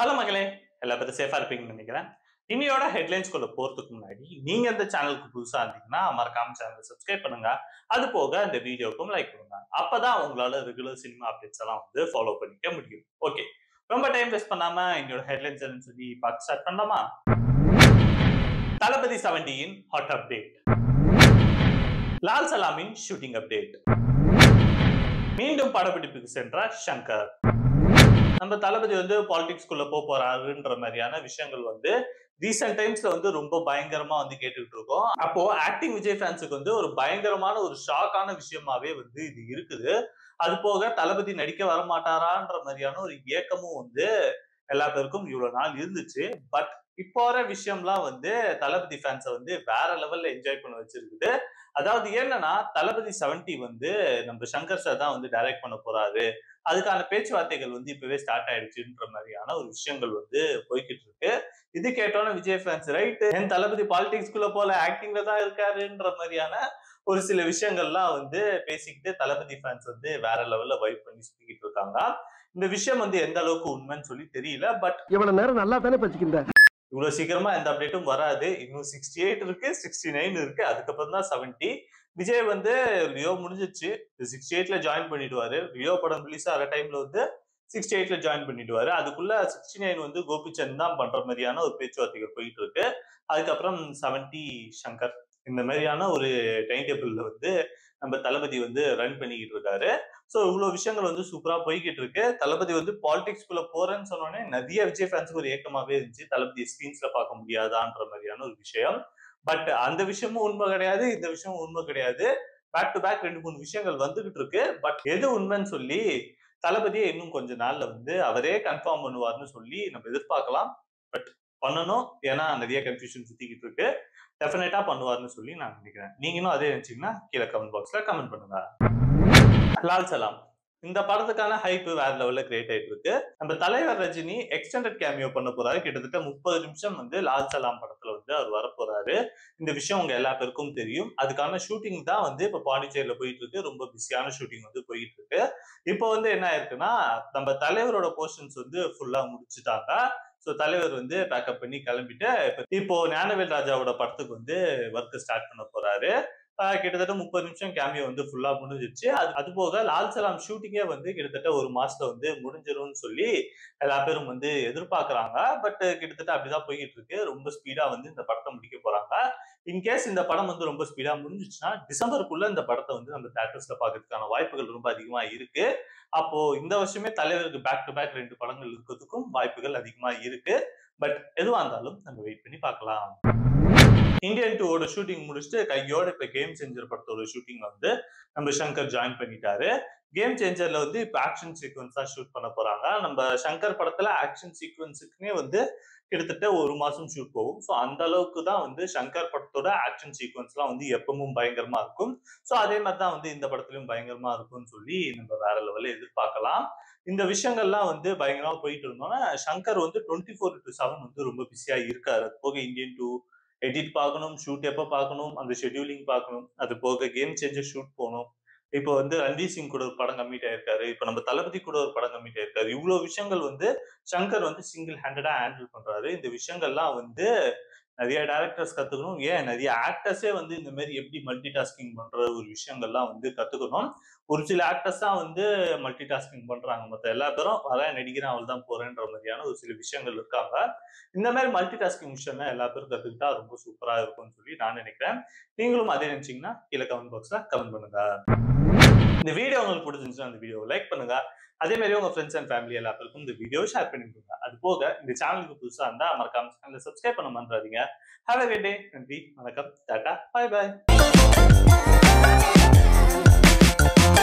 hello மகளே எல்லா பேரும் சேஃபா இருப்பீங்கன்னு நினைக்கிறேன் இன்னையோட ஹெட்லைன்ஸ்குள்ள போறதுக்கு முன்னாடி நீங்க இந்த சேனலுக்கு புதுசா இருந்தீங்கன்னா மறக்காம சேனலை சப்ஸ்கிரைப் பண்ணுங்க அது போக இந்த வீடியோக்கும் லைக் பண்ணுங்க அப்பதான் உங்களால ரெகுலர் சினிமா அப்டேட்ஸ் எல்லாம் வந்து ஃபாலோ பண்ணிக்க முடியும் ஓகே ரொம்ப டைம் வேஸ்ட் பண்ணாம இன்னையோட ஹெட்லைன்ஸ் என்னன்னு சொல்லி பார்த்து ஸ்டார்ட் பண்ணலாமா தளபதி செவன்டியின் ஹாட் அப்டேட் லால் சலாமின் ஷூட்டிங் அப்டேட் மீண்டும் படப்பிடிப்புக்கு சென்ற ஷங்கர் நம்ம தளபதி வந்து பாலிடிக்ஸ்குள்ள போக போறாருன்ற மாதிரியான விஷயங்கள் வந்து ரீசெண்ட் டைம்ஸ்ல வந்து ரொம்ப பயங்கரமா வந்து கேட்டுக்கிட்டு இருக்கோம் அப்போ ஆக்டிங் விஜய் ஃபேன்ஸுக்கு வந்து ஒரு பயங்கரமான ஒரு ஷாக்கான விஷயமாவே வந்து இது இருக்குது அது போக தளபதி நடிக்க வரமாட்டாரான்ற மாதிரியான ஒரு ஏக்கமும் வந்து எல்லா பேருக்கும் இவ்வளவு நாள் இருந்துச்சு பட் இப்போ வர விஷயம்லாம் வந்து தளபதி ஃபேன்ஸை வந்து வேற லெவல்ல என்ஜாய் பண்ண வச்சிருக்குது அதாவது என்னன்னா தளபதி செவன்டி வந்து நம்ம சங்கர் சார் தான் வந்து டைரக்ட் பண்ண போறாரு அதுக்கான பேச்சுவார்த்தைகள் வந்து இப்பவே ஸ்டார்ட் ஆயிடுச்சுன்ற மாதிரியான ஒரு விஷயங்கள் வந்து போய்கிட்டு இருக்கு இது கேட்டோன்னே விஜய் ஃபேன்ஸ் ரைட் என் தளபதி பாலிடிக்ஸ்குள்ள போல ஆக்டிங்ல தான் இருக்காருன்ற மாதிரியான ஒரு சில விஷயங்கள்லாம் வந்து பேசிக்கிட்டு தளபதி ஃபேன்ஸ் வந்து வேற லெவல்ல வைப் பண்ணி சுத்திக்கிட்டு இருக்காங்க இந்த விஷயம் வந்து எந்த அளவுக்கு உண்மைன்னு சொல்லி தெரியல பட் இவ்வளவு நேரம் நல்லா தானே பச்சிக்கிந்த இவ்வளவு சீக்கிரமா எந்த அப்டேட்டும் வராது இன்னும் சிக்ஸ்டி எயிட் இருக்கு சிக்ஸ்டி நைன் இருக்கு அதுக்கப்புறம் தான் செவன்டி விஜய் வந்து லியோ முடிஞ்சிச்சு சிக்ஸ்டி எயிட்ல ஜாயின் பண்ணிடுவாரு லியோ படம் ரிலீஸ் ஆகிற டைம்ல வந்து சிக்ஸ்டி எயிட்ல ஜாயின் பண்ணிடுவாரு அதுக்குள்ள சிக்ஸ்டி நைன் வந்து கோபிச்சந்த் தான் பண்ற மாதிரியான ஒரு பேச்சுவார்த்தைகள் போயிட்டு இருக்கு அதுக்கப்புறம் செவன்டி சங்கர் இந்த மாதிரியான ஒரு டைம் டேபிள்ல வந்து நம்ம தளபதி வந்து ரன் பண்ணிக்கிட்டு இருக்காரு ஸோ இவ்வளவு விஷயங்கள் வந்து சூப்பரா போய்கிட்டு இருக்கு தளபதி வந்து பாலிடிக்ஸ்குள்ள போறேன்னு சொன்னோடனே நிறைய விஜய் ஃபேன்ஸுக்கு ஒரு ஏக்கமாவே இருந்துச்சு தளபதி ஸ்கிரீன்ஸ்ல பார்க்க முடியாதான்ற மாதிரியான ஒரு விஷயம் பட் அந்த விஷயமும் உண்மை கிடையாது இந்த விஷயமும் உண்மை கிடையாது பேக் டு பேக் ரெண்டு மூணு விஷயங்கள் வந்துகிட்டு இருக்கு பட் எது உண்மைன்னு சொல்லி தளபதியை இன்னும் கொஞ்ச நாள்ல வந்து அவரே கன்ஃபார்ம் பண்ணுவார்னு சொல்லி நம்ம எதிர்பார்க்கலாம் பட் பண்ணணும் ஏன்னா நிறைய கன்ஃபியூஷன் சுத்திக்கிட்டு இருக்கு டெஃபினட்டா பண்ணுவார்னு சொல்லி நான் நினைக்கிறேன் நீங்களும் அதே நினைச்சீங்கன்னா கீழே கமெண்ட் பாக்ஸ்ல கமெண்ட் பண்ணுங்க லால் சலாம் இந்த படத்துக்கான ஹைப் வேற லெவல்ல கிரியேட் ஆயிட்டு இருக்கு நம்ம தலைவர் ரஜினி எக்ஸ்டெண்டட் கேமியோ பண்ண போறாரு கிட்டத்தட்ட முப்பது நிமிஷம் வந்து லால் சலாம் படத்துல வந்து அவர் வர போறாரு இந்த விஷயம் உங்க எல்லா பேருக்கும் தெரியும் அதுக்கான ஷூட்டிங் தான் வந்து இப்ப பாண்டிச்சேரியில போயிட்டு இருக்கு ரொம்ப பிஸியான ஷூட்டிங் வந்து போயிட்டு இருக்கு இப்போ வந்து என்ன ஆயிருக்குன்னா நம்ம தலைவரோட போர்ஷன்ஸ் வந்து ஃபுல்லா முடிச்சுட்டாங்க ஸோ தலைவர் வந்து பேக்கப் பண்ணி கிளம்பிட்டு இப்ப- இப்போ ஞானவேல் ராஜாவோட படத்துக்கு வந்து ஒர்க் ஸ்டார்ட் பண்ண போறாரு ஆஹ் கிட்டத்தட்ட முப்பது நிமிஷம் கேமியோ வந்து ஃபுல்லா முடிஞ்சிருச்சு அது அது போக லால் சலாம் ஷூட்டிங்கே வந்து கிட்டத்தட்ட ஒரு மாசத்துல வந்து முடிஞ்சிரும்னு சொல்லி எல்லா பேரும் வந்து எதிர்பார்க்கறாங்க பட் கிட்டத்தட்ட அப்படிதான் போய்கிட்டு இருக்கு ரொம்ப ஸ்பீடா வந்து இந்த படத்தை முடிக்க போறாங்க இன்கேஸ் இந்த படம் வந்து ரொம்ப ஸ்பீடா முடிஞ்சிச்சுன்னா டிசம்பருக்குள்ள இந்த படத்தை வந்து நம்ம தேட்டர்ஸ்ல பார்க்கறதுக்கான வாய்ப்புகள் ரொம்ப அதிகமா இருக்கு அப்போ இந்த வருஷமே தலைவருக்கு பேக் டு பேக் ரெண்டு படங்கள் இருக்கிறதுக்கும் வாய்ப்புகள் அதிகமா இருக்கு பட் எதுவா இருந்தாலும் நம்ம வெயிட் பண்ணி பார்க்கலாம் இந்தியன் டூவோட ஷூட்டிங் முடிச்சுட்டு கையோட இப்ப கேம் சேஞ்சர் படத்தோட ஷூட்டிங் வந்து நம்ம சங்கர் ஜாயின் பண்ணிட்டாரு கேம் சேஞ்சர்ல வந்து இப்ப ஆக்ஷன் சீக்வன்ஸா ஷூட் பண்ண போறாங்க நம்ம சங்கர் படத்துல ஆக்ஷன் சீக்வன்ஸுக்குனே வந்து கிட்டத்தட்ட ஒரு மாசம் ஷூட் போகும் ஸோ அந்த அளவுக்கு தான் வந்து சங்கர் படத்தோட ஆக்ஷன் சீக்வன்ஸ்லாம் வந்து எப்பவும் பயங்கரமா இருக்கும் ஸோ அதே மாதிரி தான் வந்து இந்த படத்துலயும் பயங்கரமா இருக்கும்னு சொல்லி நம்ம வேற லெவல்ல எதிர்பார்க்கலாம் இந்த விஷயங்கள்லாம் வந்து பயங்கரமா போயிட்டு இருந்தோம்னா சங்கர் வந்து டுவெண்ட்டி ஃபோர் டு செவன் வந்து ரொம்ப பிஸியா இருக்காரு அது போக இந்தியன் டூ எடிட் பார்க்கணும் ஷூட் எப்போ பார்க்கணும் அந்த ஷெட்யூலிங் பார்க்கணும் அது போக கேம் சேஞ்சர் ஷூட் போகணும் இப்போ வந்து ரன்வீர் சிங் கூட ஒரு படம் கம்மிட் ஆயிருக்காரு இப்போ நம்ம தளபதி கூட ஒரு படம் கம்மிட் ஆயிருக்காரு இவ்வளவு விஷயங்கள் வந்து சங்கர் வந்து சிங்கிள் ஹேண்டடா ஹேண்டில் பண்றாரு இந்த விஷயங்கள்லாம் வந்து நிறைய டேரக்டர்ஸ் கத்துக்கணும் ஏன் நிறைய ஆக்டர்ஸே வந்து இந்த மாதிரி எப்படி மல்டி டாஸ்கிங் பண்ற ஒரு விஷயங்கள்லாம் வந்து கத்துக்கணும் ஒரு சில ஆக்டர்ஸ் தான் வந்து மல்டி டாஸ்கிங் பண்றாங்க மற்ற எல்லா பேரும் வர நடிக்கிறேன் அவள் தான் போறேன்ற மாதிரியான ஒரு சில விஷயங்கள் இருக்காங்க இந்த மாதிரி மல்டி டாஸ்கிங் விஷயம்லாம் எல்லா பேரும் கத்துக்கிட்டா ரொம்ப சூப்பரா இருக்கும்னு சொல்லி நான் நினைக்கிறேன் நீங்களும் அதே நினைச்சீங்கன்னா கீழே கமெண்ட் பாக்ஸ்ல கமெண்ட் பண்ணுங்க இந்த வீடியோ உங்களுக்கு பிடிச்சிருந்துச்சுன்னா அந்த வீடியோ லைக் பண்ணுங்க அதே மாதிரி உங்க ஃப்ரெண்ட்ஸ் அண்ட் ஃபேமிலி எல்லா பேருக்கும் இந்த வீடியோ ஷேர் பண்ணி கொடுங்க அது போக இந்த சேனலுக்கு புதுசா இருந்தா மறக்காம சேனலை சப்ஸ்கிரைப் பண்ண மறந்துடாதீங்க ஹாவ் a great day நன்றி வணக்கம் டாடா பை பை